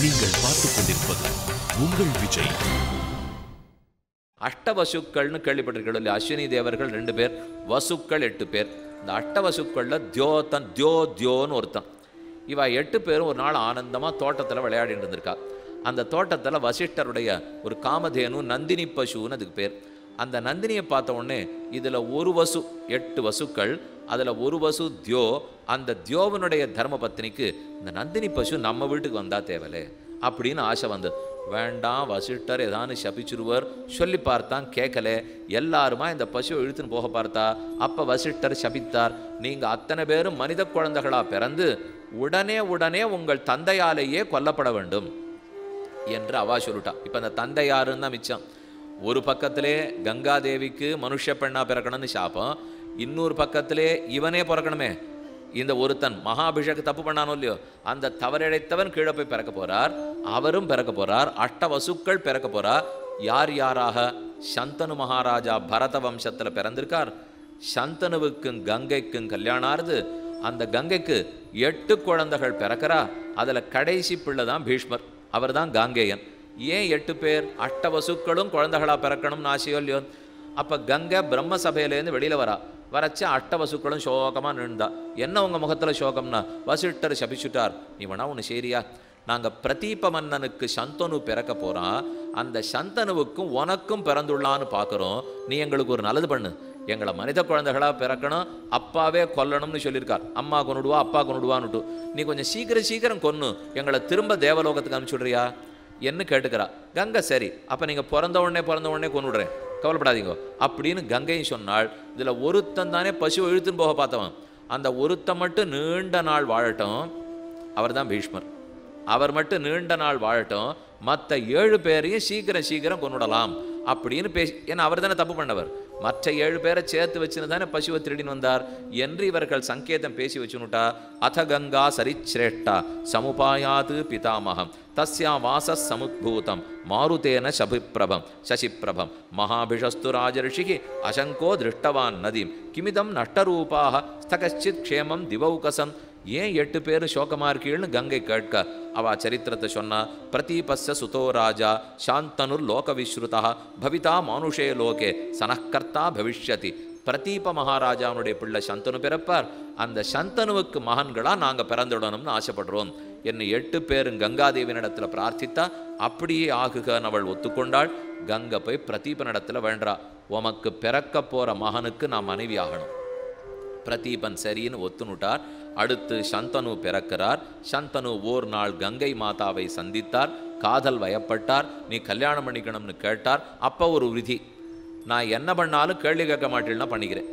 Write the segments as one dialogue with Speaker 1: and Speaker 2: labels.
Speaker 1: நீங்கள் பார்த்துக் கொண்டிருப்பது உங்கள் விஜய்
Speaker 2: அஷ்டவசுக்கள்னு கேள்விப்பட்டிருக்கீங்க இல்லையா அஸ்வினி தேவர்கள் ரெண்டு பேர் வசுக்கள் எட்டு பேர் இந்த அஷ்டவசுக்களில் தியோத்தன் தியோ தியோன்னு ஒருத்தன் இவ எட்டு பேரும் ஒரு நாள் ஆனந்தமாக தோட்டத்தில் விளையாடிட்டு இருந்திருக்கா அந்த தோட்டத்தில் வசிஷ்டருடைய ஒரு காமதேனு நந்தினி பசுன்னு அதுக்கு பேர் அந்த நந்தினியை பார்த்த உடனே இதில் ஒரு வசு எட்டு வசுக்கள் அதில் ஒரு வசு தியோ அந்த தியோவனுடைய தர்ம பத்னிக்கு இந்த நந்தினி பசு நம்ம வீட்டுக்கு வந்தா தேவலே அப்படின்னு ஆசை வந்தது வேண்டாம் வசிஷ்டர் ஏதானு சபிச்சிருவர் சொல்லி பார்த்தான் கேட்கல எல்லாருமா இந்த பசுவை இழுத்துன்னு போக பார்த்தா அப்ப வசிஷ்டர் சபித்தார் நீங்க அத்தனை பேரும் மனித குழந்தைகளா பிறந்து உடனே உடனே உங்கள் தந்தையாலேயே கொல்லப்பட வேண்டும் என்று அவா சொல்லிட்டா இப்போ அந்த தந்தை யாருன்னு தான் மிச்சம் ஒரு பக்கத்திலே கங்காதேவிக்கு மனுஷ பெண்ணா பிறக்கணும்னு சாபம் இன்னொரு பக்கத்திலே இவனே பிறக்கணுமே இந்த ஒருத்தன் மகாபிஷேக் தப்பு பண்ணானோ இல்லையோ அந்த தவறிழைத்தவன் கீழே போய் பிறக்க போறார் அவரும் பிறக்க போறார் அஷ்ட வசுக்கள் பிறக்க போறார் யார் யாராக சந்தனு மகாராஜா பரத வம்சத்துல பிறந்திருக்கார் சந்தனுவுக்கும் கங்கைக்கும் கல்யாணம் ஆறுது அந்த கங்கைக்கு எட்டு குழந்தைகள் பிறக்கிறா அதுல கடைசி பிள்ளை தான் பீஷ்மர் அவர் தான் காங்கேயன் ஏன் எட்டு பேர் அஷ்ட வசுக்களும் குழந்தைகளா பிறக்கணும்னு ஆசையோ இல்லையோ அப்ப கங்கை பிரம்ம சபையிலேருந்து வெளியில வரா வரச்ச அஷ்ட வசுக்களும் சோகமா நின்றா என்ன உங்க முகத்துல சோகம்னா வசிஷ்டர் சபிச்சுட்டார் நீ வேணா ஒன்று சரியா நாங்க பிரதீப மன்னனுக்கு சந்தனு பிறக்க போறான் அந்த சந்தனுவுக்கும் உனக்கும் பிறந்துள்ளான்னு பார்க்குறோம் நீ எங்களுக்கு ஒரு நல்லது பண்ணு எங்களை மனித குழந்தைகளா பிறக்கணும் அப்பாவே கொல்லணும்னு சொல்லியிருக்கார் அம்மா கொண்டுடுவா அப்பா கொண்டுடுவான்னுட்டு நீ கொஞ்சம் சீக்கிரம் சீக்கிரம் கொன்னு எங்களை திரும்ப தேவலோகத்துக்கு அனுப்பிச்சுடுறியா என்ன கேட்டுக்கிறா கங்கை சரி அப்போ நீங்கள் பிறந்த உடனே பிறந்த உடனே கொண்டுடுறேன் கவலைப்படாதீங்க அப்படின்னு கங்கையும் சொன்னாள் இதில் ஒருத்தன் தானே பசுவை இழுத்துன்னு போக பார்த்தவன் அந்த ஒருத்தன் மட்டும் நீண்ட நாள் வாழட்டும் அவர் தான் பீஷ்மர் அவர் மட்டும் நீண்ட நாள் வாழட்டும் மற்ற ஏழு பேரையும் சீக்கிரம் சீக்கிரம் கொண்டுடலாம் அப்படின்னு பேசி ஏன்னா அவர் தானே தப்பு பண்ணவர் மற்ற ஏழு பேரை சேர்த்து வச்சுன்னு தானே பசுவை திருடின்னு வந்தார் என்று இவர்கள் சங்கேதம் பேசி வச்சுனுட்டா அத கங்கா சரிச்சிரேஷ்டா சமுபாயாது பிதாமகம் தஸ்யா வாச சமுத்பூதம் மாருதேன சபிப்பிரபம் சசிப்பிரபம் மகாபிஷஸ்து ராஜரிஷிகி அசங்கோ திருஷ்டவான் நதீம் கிமிதம் நஷ்டரூபாக ஸ்தகச்சித் க்ஷேமம் திவௌகசம் ஏன் எட்டு பேரும் சோகமா இருக்கீள்னு கங்கை கேட்க அவ சரித்திரத்தை சொன்னா பிரதீபஸ்ய சுதோ ராஜா சாந்தனுர் லோக விஸ்ருதா பவிதா மானுஷே லோகே சனக்கர்த்தா பவிஷ்யதி பிரதீப மகாராஜாவுடைய பிள்ளை சந்தனு பிறப்பார் அந்த சந்தனுவுக்கு மகன்களா நாங்க பிறந்துடணும்னு ஆசைப்படுறோம் என்னை எட்டு பேரும் கங்காதேவினிடத்துல பிரார்த்தித்தா அப்படியே ஆகுகன்னு அவள் ஒத்துக்கொண்டாள் கங்கை போய் பிரதீபனிடத்துல வேண்டா உமக்கு பிறக்க போற மகனுக்கு நான் மனைவி ஆகணும் பிரதீபன் சரின்னு ஒத்துனுட்டார் அடுத்து சந்தனு பிறக்கிறார் சந்தனு ஓர் நாள் கங்கை மாதாவை சந்தித்தார் காதல் வயப்பட்டார் நீ கல்யாணம் பண்ணிக்கணும்னு கேட்டார் அப்போ ஒரு விதி நான் என்ன பண்ணாலும் கேள்வி கேட்க மாட்டேன்னா பண்ணிக்கிறேன்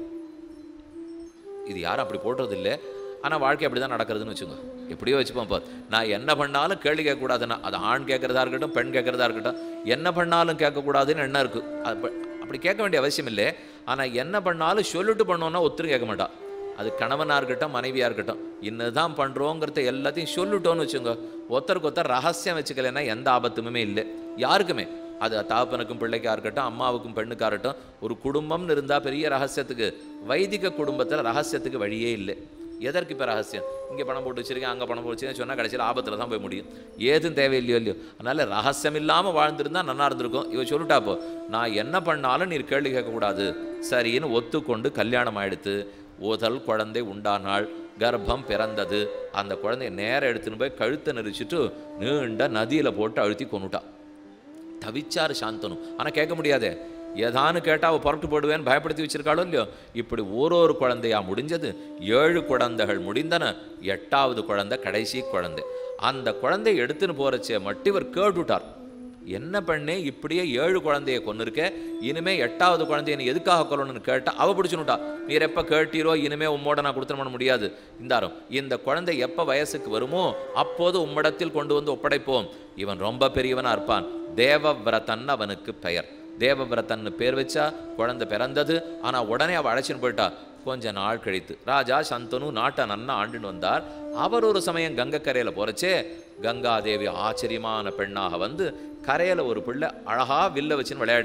Speaker 2: இது யாரும் அப்படி போடுறது இல்லை ஆனால் வாழ்க்கை அப்படி தான் நடக்கிறதுன்னு வச்சுக்கோ எப்படியோ வச்சுப்போம் இப்போ நான் என்ன பண்ணாலும் கேள்வி கேட்கக்கூடாதுன்னா அது ஆண் கேட்குறதா இருக்கட்டும் பெண் கேட்குறதா இருக்கட்டும் என்ன பண்ணாலும் கேட்கக்கூடாதுன்னு என்ன இருக்குது அது அப்படி கேட்க வேண்டிய அவசியம் இல்லை ஆனால் என்ன பண்ணாலும் சொல்லிட்டு பண்ணோன்னா ஒத்துரும் கேட்க மாட்டான் அது கணவனாக இருக்கட்டும் மனைவியாக இருக்கட்டும் இன்னதான் பண்ணுறோங்கிறத எல்லாத்தையும் சொல்லிட்டோன்னு வச்சுங்க ஒருத்தருக்கு ஒருத்தர் ரகசியம் வச்சுக்கலைன்னா எந்த ஆபத்துமே இல்லை யாருக்குமே அது தாப்பனுக்கும் பிள்ளைக்கா இருக்கட்டும் அம்மாவுக்கும் பெண்ணுக்கா இருக்கட்டும் ஒரு குடும்பம்னு இருந்தால் பெரிய ரகசியத்துக்கு வைதிக குடும்பத்தில் ரகசியத்துக்கு வழியே இல்லை எதற்கு இப்போ ரகசியம் இங்கே பணம் போட்டு வச்சிருக்கேன் அங்கே பணம் போட்டு வச்சிருக்கேன் சொன்னால் கடைசியில் ஆபத்தில் தான் போய் முடியும் ஏதும் தேவையில்லையோ இல்லையோ அதனால் ரகசியம் இல்லாமல் வாழ்ந்திருந்தா நல்லா இருந்திருக்கும் இவ சொல்லிட்டா இப்போ நான் என்ன பண்ணாலும் நீர் கேள்வி கேட்கக்கூடாது சரின்னு ஒத்துக்கொண்டு கல்யாணம் ஆயிடுத்து ஓதல் குழந்தை உண்டானாள் கர்ப்பம் பிறந்தது அந்த குழந்தைய நேரம் எடுத்துன்னு போய் கழுத்தை நெரிச்சிட்டு நீண்ட நதியில் போட்டு அழுத்தி கொண்டுட்டா தவிச்சார் சாந்தனு ஆனால் கேட்க முடியாதே ஏதானு கேட்டால் அவள் புறட்டு போடுவேன்னு பயப்படுத்தி வச்சிருக்காளோ இல்லையோ இப்படி ஒரு ஒரு குழந்தையா முடிஞ்சது ஏழு குழந்தைகள் முடிந்தன எட்டாவது குழந்தை கடைசி குழந்தை அந்த குழந்தைய எடுத்துன்னு போறச்சே மட்டும் இவர் கேட்டுட்டார் என்ன பண்ணே இப்படியே ஏழு குழந்தைய கொன்னிருக்க இனிமே எட்டாவது குழந்தைய நீ எதுக்காக கொல்லணும்னு கேட்டா அவ பிடிச்சுனுட்டா நீர் எப்ப கேட்டீரோ இனிமே உம்மோட நான் கொடுத்துட பண்ண முடியாது இந்தாரும் இந்த குழந்தை எப்ப வயசுக்கு வருமோ அப்போது உம்மிடத்தில் கொண்டு வந்து ஒப்படைப்போம் இவன் ரொம்ப பெரியவனா இருப்பான் தேவவிரதன் அவனுக்கு பெயர் தேவவிரதன் பேர் வச்சா குழந்தை பிறந்தது ஆனா உடனே அவ அழைச்சின்னு போயிட்டா கொஞ்ச நாள் கழித்து ராஜா சந்தனு நாட்டை நன்னா ஆண்டுன்னு வந்தார் அவர் ஒரு சமயம் கங்கக்கரையில போறச்சே கங்காதேவி ஆச்சரியமான பெண்ணாக வந்து கரையில ஒரு பிள்ளை அழகா வில்ல வச்சுன்னு விளையாண்டுருக்கு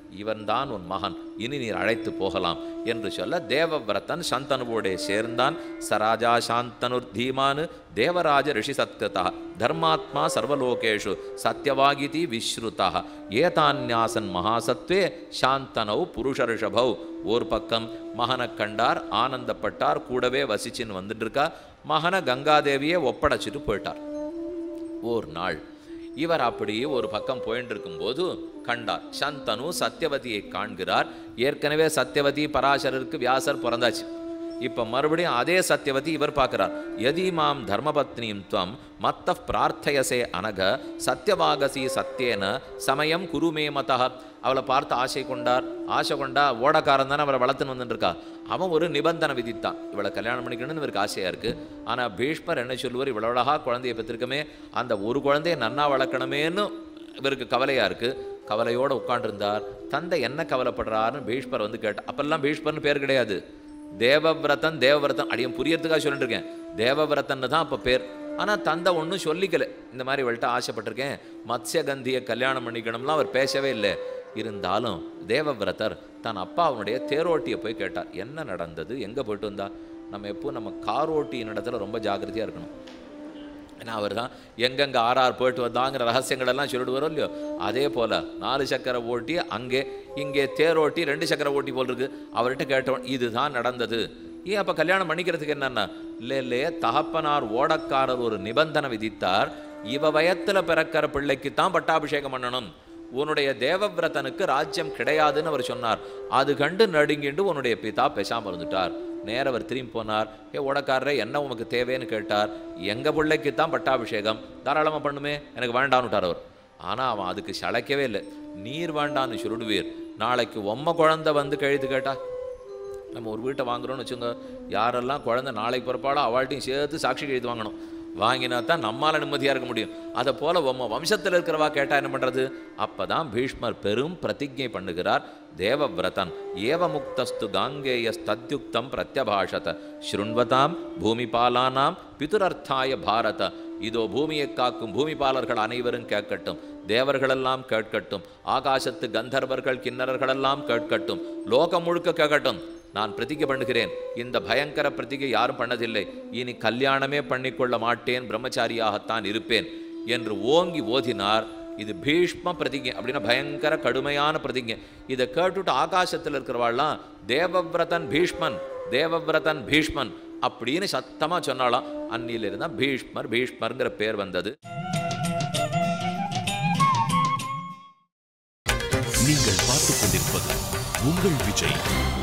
Speaker 2: இவன்தான் உன் மகன் இனி நீர் அழைத்து போகலாம் என்று சொல்ல தேவவிரதன் சந்தனுவோடே சேர்ந்தான் சராஜா சாந்தனுர் தீமானு தேவராஜ ரிஷி சத்கதா தர்மாத்மா சர்வலோகேஷு சத்யவாகிதி விஸ்ருதா ஏதான்யாசன் மகாசத்வே சாந்தனௌ புருஷரிஷபௌ ஒரு பக்கம் மகனை கண்டார் ஆனந்தப்பட்டார் கூடவே வசிச்சின்னு வந்துட்டு இருக்கா மகனை கங்காதேவியை ஒப்படைச்சிட்டு போயிட்டார் ஒரு நாள் இவர் அப்படியே ஒரு பக்கம் போயிட்டு இருக்கும்போது கண்டார் சந்தனு சத்தியவதியை காண்கிறார் ஏற்கனவே சத்தியவதி பராசரருக்கு வியாசர் பிறந்தாச்சு இப்ப மறுபடியும் அதே சத்தியவதி இவர் பார்க்கிறார் யதி மாம் தர்மபத்னியும் துவம் மத்த பிரார்த்தயசே அனக சத்தியவாகசி சத்தியேன சமயம் குருமே மதா அவளை பார்த்து ஆசை கொண்டார் ஆசை கொண்டா ஓடக்காரன் தானே அவளை வளர்த்துன்னு வந்துட்டு இருக்கா அவன் ஒரு நிபந்தனை விதித்தான் இவளை கல்யாணம் பண்ணிக்கணும்னு இவருக்கு ஆசையாக இருக்குது ஆனால் பீஷ்மர் என்ன சொல்லுவார் இவ்வளோ அழகா குழந்தைய பெற்றிருக்கமே அந்த ஒரு குழந்தைய நன்னா வளர்க்கணுமேன்னு இவருக்கு கவலையாக இருக்குது கவலையோடு உட்காண்டிருந்தார் தந்தை என்ன கவலைப்படுறாருன்னு பீஷ்மர் வந்து கேட்டார் அப்பெல்லாம் பீஷ்மர்னு பேர் கிடையாது தேவவிரதன் தேவவிரதன் அடியும் புரியறதுக்காக சொல்லிட்டு இருக்கேன் தேவவிரதன்னு தான் அப்போ பேர் ஆனால் தந்தை ஒன்றும் சொல்லிக்கல இந்த மாதிரி இவள்கிட்ட ஆசைப்பட்டிருக்கேன் மத்ஸ்யகந்தியை கல்யாணம் பண்ணிக்கணும்லாம் அவர் பேசவே இல்லை இருந்தாலும் தேவவிரதர் தன் அப்பாவுடைய தேரோட்டியை போய் கேட்டார் என்ன நடந்தது எங்கே போயிட்டு வந்தா நம்ம எப்போ நம்ம காரோட்டியின் இடத்துல ரொம்ப ஜாக்கிரதையாக இருக்கணும் ஏன்னா அவர் தான் எங்கெங்கே ஆர்ஆர் போயிட்டு வந்தாங்கிற ரகசியங்கள் எல்லாம் சொல்லிட்டு வரும் இல்லையோ அதே போல் நாலு சக்கர ஓட்டி அங்கே இங்கே தேரோட்டி ரெண்டு சக்கர ஓட்டி போல் இருக்கு அவர்கிட்ட கேட்டோம் இதுதான் நடந்தது ஏன் அப்போ கல்யாணம் பண்ணிக்கிறதுக்கு என்னன்னா இல்லை இல்லையே தகப்பனார் ஓடக்காரர் ஒரு நிபந்தனை விதித்தார் இவ வயத்தில் பிறக்கிற பிள்ளைக்கு தான் பட்டாபிஷேகம் பண்ணணும் உன்னுடைய தேவவிரதனுக்கு ராஜ்யம் கிடையாதுன்னு அவர் சொன்னார் அது கண்டு நடுங்கிண்டு உன்னுடைய பிதா பேசாமல் இருந்துட்டார் நேர அவர் திரும்பி போனார் ஏ ஓடக்காரரே என்ன உமக்கு தேவைன்னு கேட்டார் எங்கள் பிள்ளைக்கு தான் பட்டாபிஷேகம் தாராளமாக பண்ணுமே எனக்கு வேண்டான்னுட்டார் அவர் ஆனால் அவன் அதுக்கு சளைக்கவே இல்லை நீர் வேண்டான்னு சொல்லிடுவீர் நாளைக்கு உம்ம குழந்தை வந்து கழுத்து கேட்டா நம்ம ஒரு வீட்டை வாங்குறோம்னு வச்சுங்க யாரெல்லாம் குழந்தை நாளைக்கு பிறப்பாளோ அவள்கிட்டையும் சேர்த்து சாட்சி எழுதி வாங்கணும் வாங்கினா தான் நம்மால நிம்மதியாக இருக்க முடியும் அதை போல உம்ம வம்சத்தில் இருக்கிறவா கேட்டா என்ன பண்ணுறது அப்பதான் பீஷ்மர் பெரும் பிரதிஜை பண்ணுகிறார் தேவவிரதன் ஏவ முக்தஸ்து காங்கேயஸ்தத்யுக்தம் பிரத்யபாஷத ஸ்ருண்வதாம் பூமிபாலானாம் பிதுரர்த்தாய பாரத இதோ பூமியை காக்கும் பூமிபாலர்கள் அனைவரும் கேட்கட்டும் தேவர்களெல்லாம் கேட்கட்டும் ஆகாசத்து கந்தர்வர்கள் கிண்ணறர்களெல்லாம் கேட்கட்டும் லோகம் முழுக்க கேட்கட்டும் நான் பிரதிகை பண்ணுகிறேன் இந்த பயங்கர பிரதிகை யாரும் பண்ணதில்லை இனி கல்யாணமே பண்ணிக்கொள்ள மாட்டேன் பிரம்மச்சாரியாகத்தான் இருப்பேன் என்று ஓங்கி ஓதினார் இது பீஷ்ம பிரதிஜை அப்படின்னா பயங்கர கடுமையான பிரதிஜை இதை கேட்டுட்டு ஆகாசத்தில் இருக்கிறவாள்லாம் தேவவிரதன் பீஷ்மன் தேவவிரதன் பீஷ்மன் அப்படின்னு சத்தமா சொன்னாலாம் அன்னியிலிருந்து தான் பீஷ்மர் பீஷ்மர்ங்கிற பேர் வந்தது
Speaker 1: நீங்கள் பார்த்துக் கொண்டிருப்பது உங்கள் விஜய்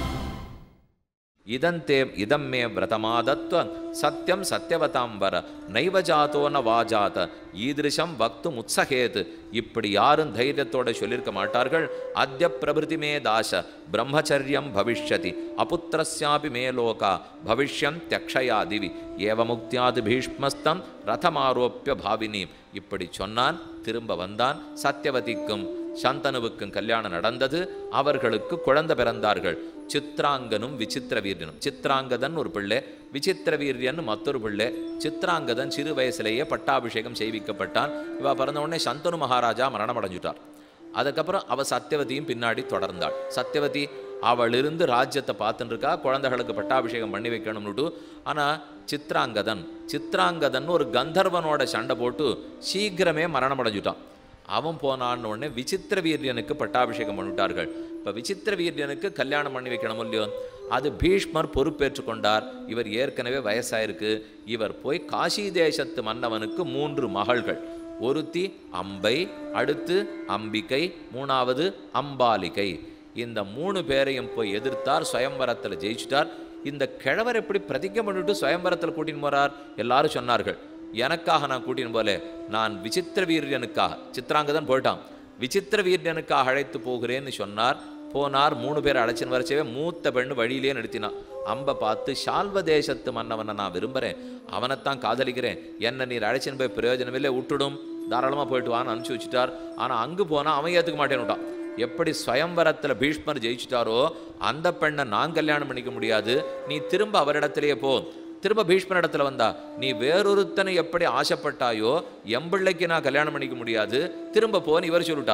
Speaker 2: இதந்தே இதம் மே விரதமாதத்வ சத்தியம் சத்தியவதாம்பர நைவ ஜாதோ ந வாஜாத ஈதிருஷம் வக்தும் உத்சகேத் இப்படி யாரும் தைரியத்தோட சொல்லியிருக்க மாட்டார்கள் அத்ய பிரபிருதி மே தாச பிரம்மச்சரியம் பவிஷ்யதி அபுத்திரஸ்யாபி மே லோகா பவிஷ்யம் தியக்ஷயா திவி ஏவமுக்தியாது பீஷ்மஸ்தம் ரதமாரோப்பிய பாவினி இப்படி சொன்னான் திரும்ப வந்தான் சத்தியவதிக்கும் சந்தனுவுக்கும் கல்யாணம் நடந்தது அவர்களுக்கு குழந்தை பிறந்தார்கள் சித்ராங்கனும் விசித்திர வீரியனும் சித்ராங்கதன் ஒரு பிள்ளை விசித்திர வீரியன் மற்றொரு பிள்ளை சித்ராங்கதன் சிறு வயசுலேயே பட்டாபிஷேகம் செய்விக்கப்பட்டான் இவ பிறந்த உடனே சந்தனு மகாராஜா மரணம் அடைஞ்சுட்டார் அதுக்கப்புறம் அவ சத்தியவதியும் பின்னாடி தொடர்ந்தாள் சத்தியவதி அவளிருந்து ராஜ்யத்தை பார்த்துட்டு இருக்கா குழந்தைகளுக்கு பட்டாபிஷேகம் பண்ணி வைக்கணும்னுட்டு ஆனால் சித்ராங்கதன் சித்ராங்கதன் ஒரு கந்தர்வனோட சண்டை போட்டு சீக்கிரமே மரணம் அடைஞ்சுட்டான் அவன் போனான்னு உடனே விசித்திர வீரியனுக்கு பட்டாபிஷேகம் பண்ணிவிட்டார்கள் இப்போ விசித்திர வீரியனுக்கு கல்யாணம் பண்ணி வைக்கணும் இல்லையோ அது பீஷ்மர் பொறுப்பேற்றுக் கொண்டார் இவர் ஏற்கனவே வயசாயிருக்கு இவர் போய் காசி தேசத்து மன்னவனுக்கு மூன்று மகள்கள் ஒருத்தி அம்பை அடுத்து அம்பிகை மூணாவது அம்பாலிகை இந்த மூணு பேரையும் போய் எதிர்த்தார் சுயம்பரத்தில் ஜெயிச்சிட்டார் இந்த கிழவர் எப்படி பிரதிஜை பண்ணிட்டு சுயம்பரத்தில் கூட்டின்னு போறார் எல்லாரும் சொன்னார்கள் எனக்காக நான் கூட்டின்னு போல நான் விசித்திர வீரியனுக்காக சித்ராங்கதன் போயிட்டான் விசித்திர வீரியனுக்காக அழைத்து போகிறேன்னு சொன்னார் போனார் மூணு பேர் அழைச்சின்னு வரச்சவே மூத்த பெண்ணு வழியிலே நிறுத்தினான் அம்பை பார்த்து சால்வ தேசத்து மன்னவனை நான் விரும்புகிறேன் அவனைத்தான் காதலிக்கிறேன் என்ன நீர் அழைச்சின்னு போய் பிரயோஜனமில்லை விட்டுடும் தாராளமாக போயிட்டு வான்னு அனுப்பிச்சி வச்சுட்டார் ஆனால் அங்கே போனால் அவன் ஏற்றுக்க மாட்டேன்னு விட்டான் எப்படி ஸ்வயம்பரத்தில் பீஷ்மர் ஜெயிச்சிட்டாரோ அந்த பெண்ணை நான் கல்யாணம் பண்ணிக்க முடியாது நீ திரும்ப அவரிடத்திலேயே போ திரும்ப பீஷ்மர் இடத்துல வந்தா நீ வேறொருத்தனை எப்படி ஆசைப்பட்டாயோ எம்பிள்ளைக்கு நான் கல்யாணம் பண்ணிக்க முடியாது திரும்ப போன்னு இவர் சொல்லிட்டார்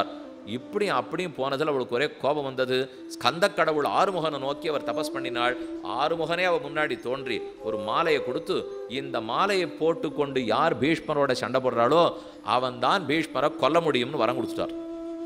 Speaker 2: இப்படியும் அப்படியும் போனதில் அவளுக்கு ஒரே கோபம் வந்தது ஸ்கந்த கடவுள் ஆறுமுகனை நோக்கி அவர் தபஸ் பண்ணினாள் ஆறுமுகனே அவ முன்னாடி தோன்றி ஒரு மாலையை கொடுத்து இந்த மாலையை போட்டுக்கொண்டு யார் பீஷ்மரோட சண்டை போடுறாளோ அவன்தான் பீஷ்மரை கொல்ல முடியும்னு வரம் கொடுத்துட்டார்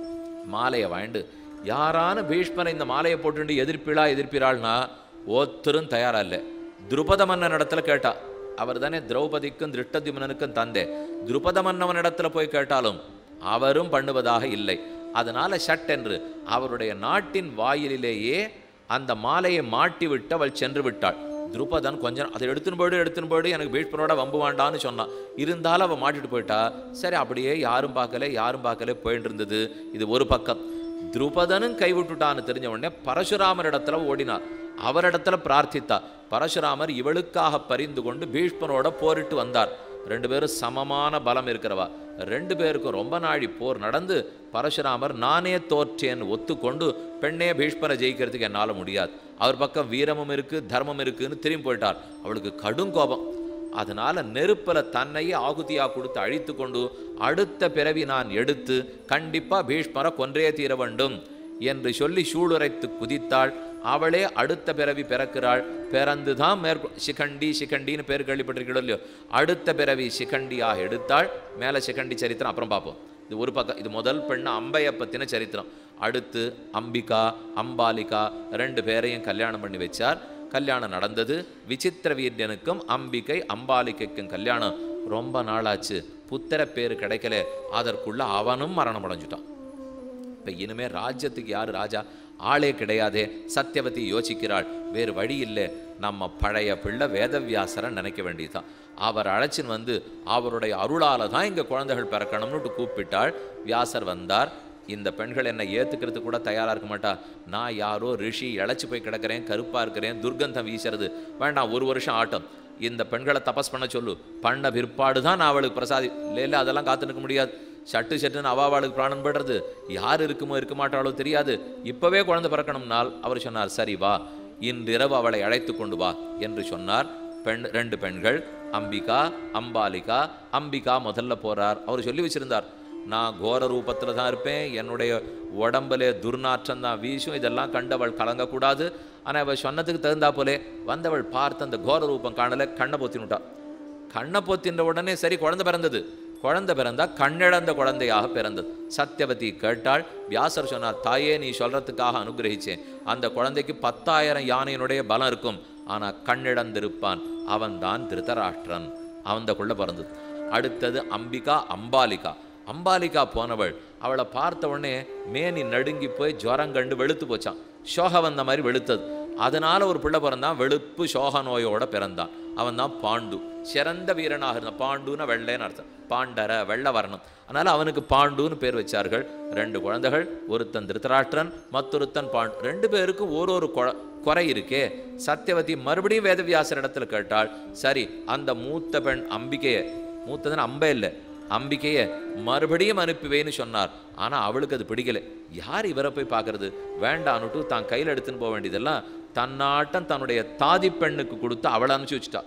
Speaker 2: மாலையை வாங்கிட்டு யாரான பீஷ்மரை இந்த மாலையை போட்டுண்டு எதிர்ப்பிழா எதிர்ப்பிறாள்னா ஒருத்தரும் தயாரா இல்லை துருபத மன்னன் இடத்துல கேட்டா அவர் தானே திரௌபதிக்கும் திருஷ்டத்யும்னனுக்கும் தந்தே துருபத மன்னவன் இடத்துல போய் கேட்டாலும் அவரும் பண்ணுவதாக இல்லை அதனால சட் என்று அவருடைய நாட்டின் வாயிலிலேயே அந்த மாலையை மாட்டி விட்டு அவள் சென்று விட்டாள் துருபதன் கொஞ்சம் அதை எடுத்துன்னு போயிடு எடுத்துன்னு போயிடு எனக்கு பீஷ்மரோட வம்பு வேண்டான்னு சொன்னான் இருந்தாலும் அவள் மாட்டிட்டு போயிட்டா சரி அப்படியே யாரும் பார்க்கல யாரும் பார்க்கல போயிட்டு இருந்தது இது ஒரு பக்கம் துருபதனும் கைவிட்டுட்டான்னு தெரிஞ்ச உடனே பரசுராமர் இடத்துல ஓடினார் அவரிடத்துல பிரார்த்தித்தா பரசுராமர் இவளுக்காக பரிந்து கொண்டு பீஷ்மரோட போரிட்டு வந்தார் ரெண்டு பேரும் சமமான பலம் இருக்கிறவா ரெண்டு பேருக்கும் ரொம்ப நாழி போர் நடந்து பரசுராமர் நானே தோற்றேன்னு ஒத்துக்கொண்டு பெண்ணே பீஷ்மரை ஜெயிக்கிறதுக்கு என்னால் முடியாது அவர் பக்கம் வீரமும் இருக்கு தர்மம் இருக்குன்னு திரும்பி போயிட்டார் அவளுக்கு கடும் கோபம் அதனால நெருப்பல தன்னையே ஆகுதியா கொடுத்து அழித்து கொண்டு அடுத்த பிறவி நான் எடுத்து கண்டிப்பா பீஷ்மரை கொன்றே தீர வேண்டும் என்று சொல்லி சூளுரைத்து குதித்தாள் அவளே அடுத்த பிறவி பிறக்கிறாள் பிறந்துதான் மேற்கொ சிகண்டி சிகண்டின்னு பேர் கேள்விப்பட்டிருக்கீங்களோ இல்லையோ அடுத்த பிறவி சிகண்டியாக எடுத்தாள் மேலே சிகண்டி சரித்திரம் அப்புறம் பார்ப்போம் இது ஒரு பக்கம் இது முதல் பெண்ணு அம்பையை பற்றின சரித்திரம் அடுத்து அம்பிகா அம்பாலிகா ரெண்டு பேரையும் கல்யாணம் பண்ணி வச்சார் கல்யாணம் நடந்தது விசித்திர வீரியனுக்கும் அம்பிகை அம்பாலிகைக்கும் கல்யாணம் ரொம்ப நாளாச்சு புத்திர பேர் கிடைக்கல அதற்குள்ள அவனும் மரணம் அடைஞ்சுட்டான் இப்போ இனிமே ராஜ்யத்துக்கு யார் ராஜா ஆளே கிடையாதே சத்தியவதி யோசிக்கிறாள் வேறு வழி இல்லை நம்ம பழைய பிள்ளை வேதவியாசரை நினைக்க வேண்டியதுதான் அவர் அழைச்சின்னு வந்து அவருடைய அருளால தான் இங்கே குழந்தைகள் பிறக்கணும்னுட்டு கூப்பிட்டாள் வியாசர் வந்தார் இந்த பெண்கள் என்னை ஏற்றுக்கிறது கூட தயாராக இருக்க மாட்டா நான் யாரோ ரிஷி இழைச்சி போய் கிடக்கிறேன் கருப்பாக இருக்கிறேன் துர்கந்தம் வீசுறது வேண்டாம் ஒரு வருஷம் ஆட்டம் இந்த பெண்களை தபஸ் பண்ண சொல்லு பண்ண பிற்பாடு தான் நான் அவளுக்கு பிரசாதி இல்லை இல்லை அதெல்லாம் காத்து நிற்க முடியாது சட்டு சட்டுன்னு அவாவாளுக்கு பிராணம் படுறது யார் இருக்குமோ இருக்க மாட்டாளோ தெரியாது இப்பவே குழந்தை பிறக்கணும்னால் அவர் சொன்னார் சரி வா இன்றிரவு அவளை அழைத்து கொண்டு வா என்று சொன்னார் பெண் ரெண்டு பெண்கள் அம்பிகா அம்பாலிகா அம்பிகா முதல்ல போறார் அவர் சொல்லி வச்சிருந்தார் நான் கோர ரூபத்தில் தான் இருப்பேன் என்னுடைய உடம்புல துர்நாற்றம் தான் வீசும் இதெல்லாம் கண்டவள் கலங்கக்கூடாது ஆனால் அவள் சொன்னதுக்கு தகுந்தா போலே வந்தவள் பார்த்து அந்த கோர ரூபம் காணல கண்ணை பொத்தினுட்டா கண்ணை பொத்தின்ற உடனே சரி குழந்தை பிறந்தது குழந்தை பிறந்தா கண்ணிழந்த குழந்தையாக பிறந்தது சத்தியவதி கேட்டாள் வியாசர் சொன்னார் தாயே நீ சொல்றதுக்காக அனுகிரகிச்சேன் அந்த குழந்தைக்கு பத்தாயிரம் யானையினுடைய பலம் இருக்கும் ஆனா கண்ணிழந்திருப்பான் அவன்தான் திருதராஷ்டிரன் அவந்தக்குள்ள பிறந்தது அடுத்தது அம்பிகா அம்பாலிகா அம்பாலிகா போனவள் அவளை பார்த்த உடனே மேனி நடுங்கி போய் ஜுரம் கண்டு வெளுத்து போச்சான் சோக வந்த மாதிரி வெளுத்தது அதனால ஒரு பிள்ளை பிறந்தான் வெளுப்பு சோக நோயோட பிறந்தான் அவன் தான் பாண்டு சிறந்த வீரனாக இருந்தான் பாண்டுன்னா வெள்ளைன்னு அர்த்தம் பாண்டர வெள்ளை வரணும் அதனால அவனுக்கு பாண்டுன்னு பேர் வச்சார்கள் ரெண்டு குழந்தைகள் ஒருத்தன் திருத்தராஷ்டிரன் மற்றொருத்தன் பாண்டு ரெண்டு பேருக்கும் ஒரு ஒரு குழ குறை இருக்கே சத்தியவதி மறுபடியும் வேதவியாசர் இடத்துல கேட்டாள் சரி அந்த மூத்த பெண் அம்பிகையை மூத்ததுன்னு அம்பை இல்லை அம்பிகையை மறுபடியும் அனுப்புவேன்னு சொன்னார் ஆனால் அவளுக்கு அது பிடிக்கல யார் இவரை போய் பார்க்கறது வேண்டான்னுட்டு தான் கையில் எடுத்துன்னு போக வேண்டியதெல்லாம் தன்னாட்டம் தன்னுடைய தாதி பெண்ணுக்கு கொடுத்து அவளை அனுப்பிச்சு வச்சுட்டா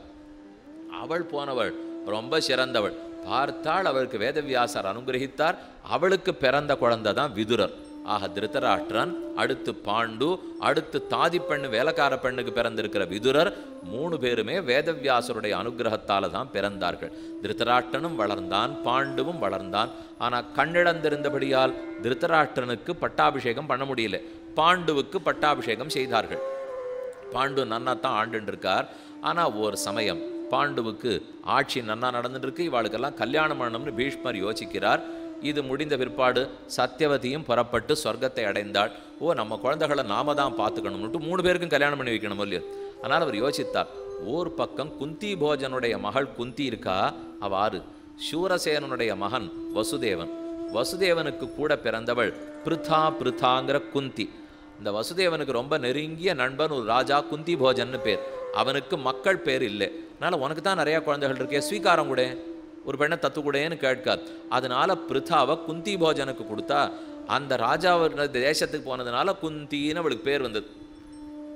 Speaker 2: அவள் போனவள் ரொம்ப சிறந்தவள் பார்த்தாள் அவளுக்கு வேதவியாசர் அனுகிரகித்தார் அவளுக்கு பிறந்த குழந்தை தான் விதுரர் ஆக திருத்தராஷ்டிரன் அடுத்து பாண்டு அடுத்து தாதி பெண்ணு வேலைக்கார பெண்ணுக்கு பிறந்திருக்கிற விதுரர் மூணு பேருமே வேதவியாசருடைய அனுகிரகத்தால தான் பிறந்தார்கள் திருத்தராஷ்டிரனும் வளர்ந்தான் பாண்டுவும் வளர்ந்தான் ஆனால் கண்ணிழந்திருந்தபடியால் திருத்தராஷ்டிரனுக்கு பட்டாபிஷேகம் பண்ண முடியல பாண்டுவுக்கு பட்டாபிஷேகம் செய்தார்கள் பாண்டு நன்னா தான் ஆண்டுன்னு இருக்கார் ஆனால் ஒரு சமயம் பாண்டுவுக்கு ஆட்சி நன்னா நடந்துட்டு இருக்கு இவாளுக்கெல்லாம் கல்யாணம் பண்ணணும்னு பீஷ்மர் யோசிக்கிறார் இது முடிந்த பிற்பாடு சத்தியவதியும் புறப்பட்டு சொர்க்கத்தை அடைந்தாள் ஓ நம்ம குழந்தைகளை நாம தான் பார்த்துக்கணும்னுட்டு மூணு பேருக்கும் கல்யாணம் பண்ணி வைக்கணும் இல்லையோ ஆனால் அவர் யோசித்தார் ஓர் பக்கம் குந்தி போஜனுடைய மகள் குந்தி இருக்கா அவ ஆறு சூரசேனனுடைய மகன் வசுதேவன் வசுதேவனுக்கு கூட பிறந்தவள் பிருதா பிருதாங்கிற குந்தி இந்த வசுதேவனுக்கு ரொம்ப நெருங்கிய நண்பன் ஒரு ராஜா குந்தி போஜன்னு பேர் அவனுக்கு மக்கள் பேர் இல்லை அதனால உனக்கு தான் நிறைய குழந்தைகள் இருக்கே ஸ்வீகாரம் கூட ஒரு பெண்ணை தத்து கூடேன்னு கேட்காது அதனால பிருத்தாவை குந்தி போஜனுக்கு கொடுத்தா அந்த ராஜாவோட தேசத்துக்கு போனதுனால குந்தின்னு அவளுக்கு பேர் வந்தது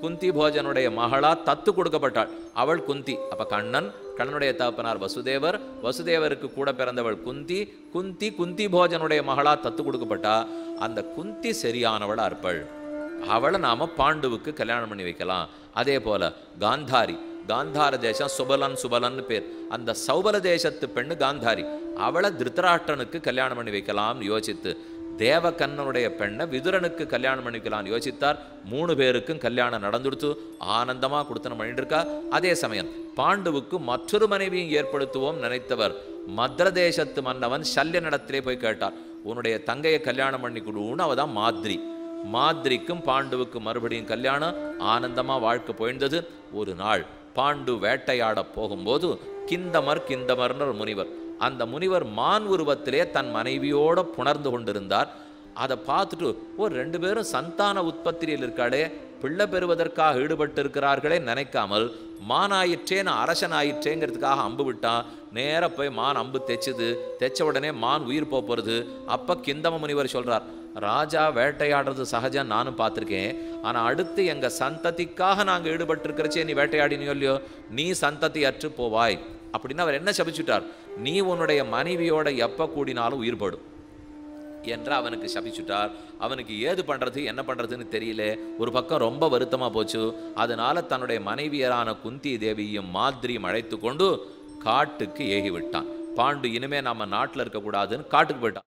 Speaker 2: குந்தி போஜனுடைய மகளா தத்து கொடுக்கப்பட்டாள் அவள் குந்தி அப்ப கண்ணன் கண்ணனுடைய தகப்பனார் வசுதேவர் வசுதேவருக்கு கூட பிறந்தவள் குந்தி குந்தி குந்தி போஜனுடைய மகளா தத்து கொடுக்கப்பட்டா அந்த குந்தி சரியானவள் அற்பள் அவளை நாம பாண்டுவுக்கு கல்யாணம் பண்ணி வைக்கலாம் அதே போல காந்தாரி காந்தார தேசம் சுபலன் சுபலன்னு பேர் அந்த சௌபல தேசத்து பெண்ணு காந்தாரி அவளை திருத்தராஷ்டனுக்கு கல்யாணம் பண்ணி வைக்கலாம்னு யோசித்து தேவகண்ணனுடைய பெண்ணை விதுரனுக்கு கல்யாணம் பண்ணிக்கலாம்னு யோசித்தார் மூணு பேருக்கும் கல்யாணம் நடந்துடுத்து ஆனந்தமா கொடுத்தனம் பண்ணிட்டு இருக்கா அதே சமயம் பாண்டுவுக்கு மற்றொரு மனைவியும் ஏற்படுத்துவோம் நினைத்தவர் மத்ர தேசத்து மன்னவன் சல்ய நடத்திலே போய் கேட்டார் உன்னுடைய தங்கையை கல்யாணம் பண்ணி கொடுன்னு அவ தான் மாதிரி மாதிரிக்கும் பாண்டுவுக்கும் மறுபடியும் கல்யாணம் ஆனந்தமா வாழ்க்கை போயிருந்தது ஒரு நாள் பாண்டு வேட்டையாட போகும்போது கிந்தமர் கிந்தமர்னு ஒரு முனிவர் அந்த முனிவர் மான் உருவத்திலே தன் மனைவியோட புணர்ந்து கொண்டிருந்தார் அதை பார்த்துட்டு ஓ ரெண்டு பேரும் சந்தான உற்பத்தியில் இருக்காளே பிள்ளை பெறுவதற்காக ஈடுபட்டு இருக்கிறார்களே நினைக்காமல் மான் ஆயிற்றேன்னு அரசன் ஆயிற்றேங்கிறதுக்காக அம்பு விட்டான் நேரா போய் மான் அம்பு தைச்சுது தைச்ச உடனே மான் உயிர் போப் போறது அப்ப கிந்தம முனிவர் சொல்றார் ராஜா வேட்டையாடுறது சகஜம் நானும் பார்த்துருக்கேன் ஆனா அடுத்து எங்க சந்ததிக்காக நாங்க ஈடுபட்டிருக்கிறச்சே நீ வேட்டையாடினியோ இல்லையோ நீ சந்ததி அற்று போவாய் அப்படின்னு அவர் என்ன சபிச்சுட்டார் நீ உன்னுடைய மனைவியோட எப்ப கூடினாலும் உயிர்படும் என்று அவனுக்கு சபிச்சுட்டார் அவனுக்கு ஏது பண்றது என்ன பண்றதுன்னு தெரியல ஒரு பக்கம் ரொம்ப வருத்தமா போச்சு அதனால தன்னுடைய மனைவியரான குந்தி தேவியும் மாதிரியும் அழைத்து கொண்டு காட்டுக்கு ஏகி விட்டான் பாண்டு இனிமே நம்ம நாட்டுல இருக்கக்கூடாதுன்னு காட்டுக்கு போயிட்டான்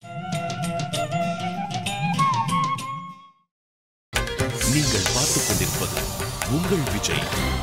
Speaker 1: நீங்கள் பார்த்துக் கொண்டிருப்பது உங்கள் விஜய்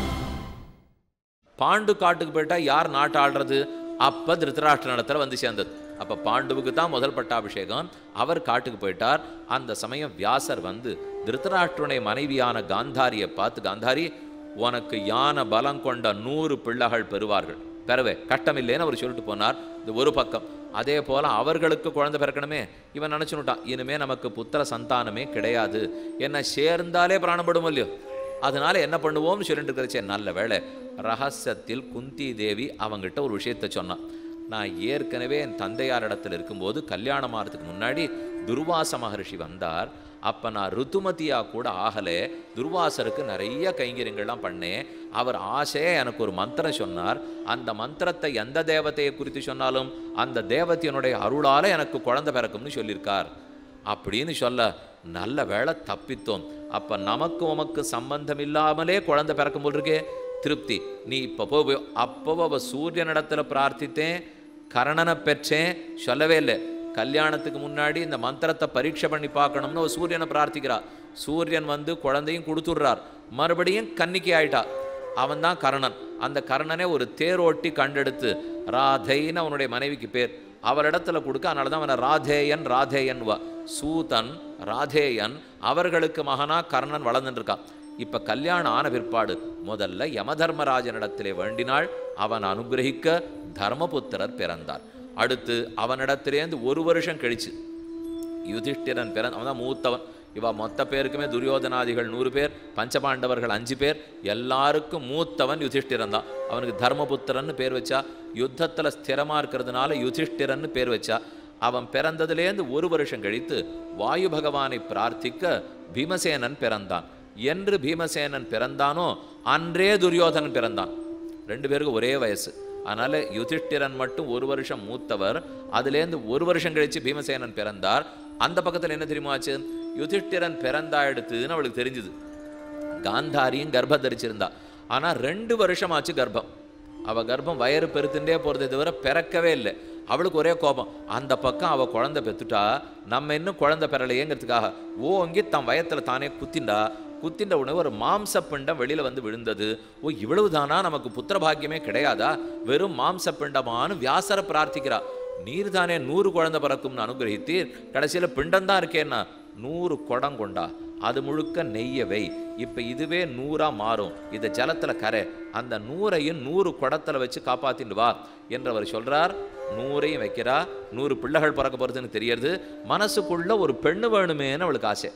Speaker 2: பாண்டு காட்டுக்கு போயிட்டா யார் நாட்டை ஆள்றது அப்ப திருத்தராஷ்டிர இடத்துல வந்து சேர்ந்தது அப்ப பாண்டுவுக்கு தான் முதல் பட்டாபிஷேகம் அவர் காட்டுக்கு போயிட்டார் அந்த சமயம் வியாசர் வந்து திருத்தராஷ்டிரனுடைய மனைவியான காந்தாரியை பார்த்து காந்தாரி உனக்கு யானை பலம் கொண்ட நூறு பிள்ளைகள் பெறுவார்கள் பெறவே கட்டமில்லைன்னு அவர் சொல்லிட்டு போனார் இது ஒரு பக்கம் அதே போல அவர்களுக்கு குழந்தை பிறக்கணுமே இவன் நினைச்சுட்டான் இனிமே நமக்கு புத்திர சந்தானமே கிடையாது என்ன சேர்ந்தாலே பிராணப்படும் இல்லையோ அதனால என்ன பண்ணுவோம்னு சொல்லிட்டு இருக்கிறச்சே நல்ல வேளை ரகசியத்தில் குந்தி தேவி அவங்கிட்ட ஒரு விஷயத்த சொன்னான் நான் ஏற்கனவே என் தந்தையார் இடத்துல இருக்கும்போது கல்யாணம் ஆகிறதுக்கு முன்னாடி துர்வாச மகரிஷி வந்தார் அப்போ நான் ருத்துமதியா கூட ஆகலை துர்வாசருக்கு நிறைய கைங்கரியங்கள்லாம் பண்ணேன் அவர் ஆசையே எனக்கு ஒரு மந்திரம் சொன்னார் அந்த மந்திரத்தை எந்த தேவதையை குறித்து சொன்னாலும் அந்த தேவதையினுடைய அருளால எனக்கு குழந்தை பிறக்கும்னு சொல்லியிருக்கார் அப்படின்னு சொல்ல நல்ல வேளை தப்பித்தோம் அப்ப நமக்கு உமக்கு சம்பந்தம் இல்லாமலே குழந்தை பிறக்கும் போல் இருக்கே திருப்தி நீ இப்போ போ அப்போ அவ சூரியனிடத்துல பிரார்த்தித்தேன் கரணனை பெற்றேன் சொல்லவே இல்லை கல்யாணத்துக்கு முன்னாடி இந்த மந்திரத்தை பரீட்சை பண்ணி பார்க்கணும்னு அவ சூரியனை பிரார்த்திக்கிறா சூரியன் வந்து குழந்தையும் கொடுத்துடுறார் மறுபடியும் கன்னிக்கை ஆயிட்டா அவன் தான் கர்ணன் அந்த கர்ணனே ஒரு தேரோட்டி கண்டெடுத்து ராதைன்னு அவனுடைய மனைவிக்கு பேர் அவரிடத்துல கொடுக்க அதனால தான் அவனை ராதேயன் ராதேயன் வா சூதன் ராதேயன் அவர்களுக்கு மகனா கர்ணன் வளர்ந்துட்டு இருக்கான் இப்ப கல்யாணம் ஆன பிற்பாடு முதல்ல யமதர்மராஜனிடத்திலே வேண்டினாள் அவன் அனுகிரகிக்க தர்மபுத்திரர் பிறந்தார் அடுத்து அவனிடத்திலேருந்து ஒரு வருஷம் கழிச்சு யுதிஷ்டிரன் பிறந்த அவன் தான் மூத்தவன் இவ மொத்த பேருக்குமே துரியோதனாதிகள் நூறு பேர் பஞ்சபாண்டவர்கள் அஞ்சு பேர் எல்லாருக்கும் மூத்தவன் யுதிஷ்டிரன் தான் அவனுக்கு தர்மபுத்திரன்னு பேர் வச்சா யுத்தத்துல ஸ்திரமா இருக்கிறதுனால யுதிஷ்டிரன்னு பேர் வச்சா அவன் பிறந்ததுலேருந்து ஒரு வருஷம் கழித்து வாயு பகவானை பிரார்த்திக்க பீமசேனன் பிறந்தான் என்று பீமசேனன் பிறந்தானோ அன்றே துரியோதனன் பிறந்தான் ரெண்டு பேருக்கும் ஒரே வயசு அதனால யுதிஷ்டிரன் மட்டும் ஒரு வருஷம் மூத்தவர் அதுலேருந்து ஒரு வருஷம் கழிச்சு பீமசேனன் பிறந்தார் அந்த பக்கத்தில் என்ன தெரியுமா ஆச்சு யுதிஷ்டிரன் பிறந்தா எடுத்துன்னு அவளுக்கு தெரிஞ்சுது காந்தாரியும் கர்ப்பம் தரிச்சிருந்தா ஆனா ரெண்டு வருஷமாச்சு கர்ப்பம் அவ கர்ப்பம் வயறு பெருத்துட்டே போறதே தவிர பிறக்கவே இல்லை அவளுக்கு ஒரே கோபம் அந்த பக்கம் அவ குழந்தை பெத்துட்டா நம்ம இன்னும் குழந்தை பெறலையேங்கிறதுக்காக ஓங்கி தன் வயத்துல தானே குத்திண்டா குத்தின்ற உடனே ஒரு மாம்ச பிண்டம் வெளியில வந்து விழுந்தது ஓ இவ்வளவுதானா நமக்கு புத்திர பாக்கியமே கிடையாதா வெறும் மாம்ச பிண்டமானு வியாசரை பிரார்த்திக்கிறா நீர் தானே நூறு குழந்தை பிறக்கும்னு அனுகிரகித்தீர் கடைசியில பிண்டம் தான் இருக்கேன்னா நூறு குடம் கொண்டா அது முழுக்க நெய்யவை இப்ப இதுவே நூறா மாறும் இத ஜலத்துல கரை அந்த நூறையும் நூறு குடத்துல வச்சு காப்பாத்திட்டு வா என்றவர் சொல்றார் நூறையும் வைக்கிறா நூறு பிள்ளைகள் பிறக்க போறதுன்னு தெரியறது மனசுக்குள்ள ஒரு பெண்ணு வேணுமேன்னு அவளுக்கு ஆசை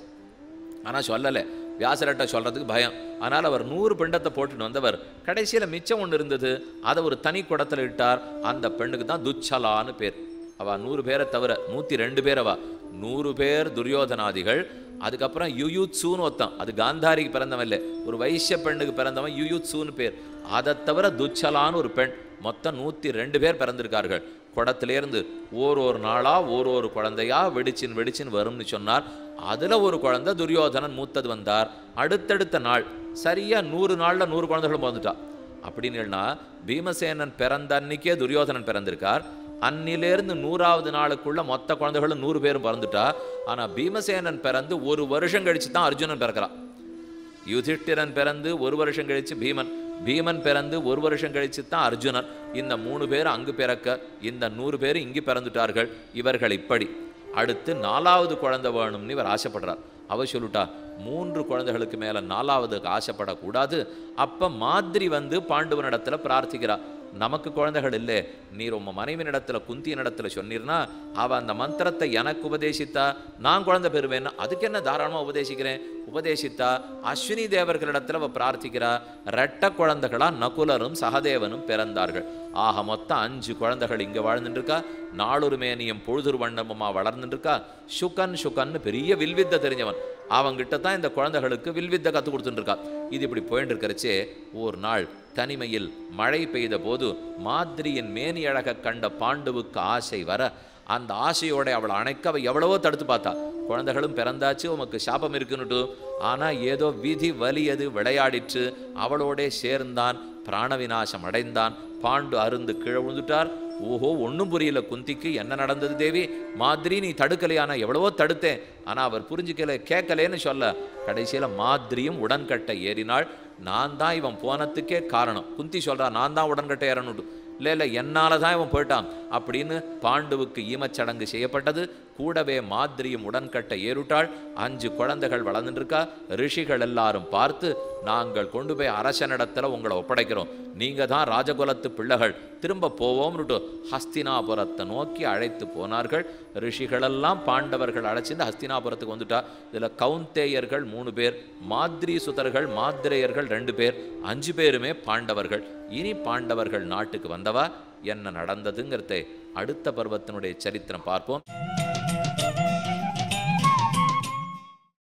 Speaker 2: ஆனா சொல்லலை வியாசரட்ட சொல்றதுக்கு பயம் ஆனால் அவர் நூறு பிண்டத்தை போட்டுட்டு வந்தவர் கடைசியில மிச்சம் ஒன்று இருந்தது அதை ஒரு தனி குடத்துல இட்டார் அந்த பெண்ணுக்கு தான் துச்சலான்னு பேர் அவ நூறு பேரை தவிர நூத்தி ரெண்டு பேர் அவ நூறு பேர் துரியோதனாதிகள் அதுக்கப்புறம் யுயுத்சூன்னு ஒருத்தன் அது காந்தாரிக்கு பிறந்தவன் இல்லை ஒரு வைசிய பெண்ணுக்கு பிறந்தவன் யுயுத்சூன்னு பேர் அதை தவிர துச்சலான்னு ஒரு பெண் மொத்தம் நூற்றி ரெண்டு பேர் பிறந்திருக்கார்கள் குடத்திலேருந்து ஒரு ஒரு நாளாக ஒரு ஒரு குழந்தையா வெடிச்சின் வெடிச்சின் வரும்னு சொன்னார் அதில் ஒரு குழந்தை துரியோதனன் மூத்தது வந்தார் அடுத்தடுத்த நாள் சரியா நூறு நாளில் நூறு குழந்தைகளும் பிறந்துட்டா அப்படின்னா பீமசேனன் பிறந்த அன்னைக்கே துரியோதனன் பிறந்திருக்கார் அன்னிலேருந்து நூறாவது நாளுக்குள்ள மொத்த குழந்தைகளும் நூறு பேரும் பிறந்துட்டா ஆனா பீமசேனன் பிறந்து ஒரு வருஷம் கழிச்சு தான் அர்ஜுனன் பிறக்கிறான் யுதிஷ்டிரன் பிறந்து ஒரு வருஷம் கழிச்சு பீமன் பீமன் பிறந்து ஒரு வருஷம் கழிச்சு தான் அர்ஜுனன் இந்த மூணு பேர் அங்கு பிறக்க இந்த நூறு பேர் இங்கு பிறந்துட்டார்கள் இவர்கள் இப்படி அடுத்து நாலாவது குழந்தை வேணும்னு இவர் ஆசைப்படுறார் அவ சொல்லிட்டா மூன்று குழந்தைகளுக்கு மேல நாலாவதுக்கு ஆசைப்படக்கூடாது அப்ப மாதிரி வந்து பாண்டுவனிடத்துல பிரார்த்திக்கிறா நமக்கு குழந்தைகள் இல்லை நீர் உம்ம மனைவினிடத்துல குந்தியனிடத்துல சொன்னீர்னா அவ அந்த மந்திரத்தை எனக்கு உபதேசித்தா நான் குழந்தை பெறுவேன்னா அதுக்கு என்ன தாராளமா உபதேசிக்கிறேன் உபதேசித்தா அஸ்வினி தேவர்களிடத்துல அவ பிரார்த்திக்கிறா ரெட்ட குழந்தைகளா நகுலரும் சகதேவனும் பிறந்தார்கள் ஆக மொத்தம் அஞ்சு குழந்தைகள் இங்க வாழ்ந்துட்டு இருக்கா நாளொரு மேனியும் பொழுதுரு வண்ணமுமா வளர்ந்துட்டு இருக்கா சுகன் சுகன்னு பெரிய வில்வித்தை தெரிஞ்சவன் அவங்கிட்ட தான் இந்த குழந்தைகளுக்கு வில்வித்தை கற்றுக் கொடுத்துட்டு இருக்கா இது இப்படி போயிட்டு இருக்கிறச்சே ஒரு நாள் தனிமையில் மழை பெய்த போது மாதிரியின் மேனி அழக கண்ட பாண்டுவுக்கு ஆசை வர அந்த ஆசையோட அவளை அணைக்க அவ எவ்வளவோ தடுத்து பார்த்தா குழந்தைகளும் பிறந்தாச்சு உமக்கு சாபம் இருக்குன்னுட்டு ஆனா ஏதோ விதி வலியது விளையாடிற்று அவளோடே சேர்ந்தான் பிராண விநாசம் அடைந்தான் பாண்டு அருந்து கீழே விழுந்துட்டார் ஓஹோ ஒன்றும் புரியல குந்திக்கு என்ன நடந்தது தேவி மாதிரி நீ தடுக்கலையானா எவ்வளவோ தடுத்தேன் ஆனா அவர் புரிஞ்சுக்கல கேட்கலேன்னு சொல்ல கடைசியில மாதிரியும் உடன்கட்டை ஏறினாள் நான் தான் இவன் போனதுக்கே காரணம் குந்தி சொல்றா நான் தான் உடன்கட்டை ஏறணுட்டு இல்லை இல்லை என்னால தான் இவன் போயிட்டான் அப்படின்னு பாண்டுவுக்கு ஈமச்சடங்கு செய்யப்பட்டது கூடவே மாதிரியும் உடன்கட்டை ஏறுட்டாள் அஞ்சு குழந்தைகள் வளர்ந்துட்டு இருக்கா ரிஷிகள் எல்லாரும் பார்த்து நாங்கள் கொண்டு போய் அரசனிடத்துல உங்களை ஒப்படைக்கிறோம் நீங்க தான் ராஜகுலத்து பிள்ளைகள் திரும்ப போவோம்னுட்டு ஹஸ்தினாபுரத்தை நோக்கி அழைத்து போனார்கள் ரிஷிகளெல்லாம் பாண்டவர்கள் அழைச்சிருந்து ஹஸ்தினாபுரத்துக்கு வந்துட்டா இதுல கவுந்தேயர்கள் மூணு பேர் மாதிரி சுதர்கள் மாத்திரையர்கள் ரெண்டு பேர் அஞ்சு பேருமே பாண்டவர்கள் இனி பாண்டவர்கள் நாட்டுக்கு வந்தவா என்ன நடந்ததுங்கிறதை அடுத்த பருவத்தினுடைய சரித்திரம் பார்ப்போம்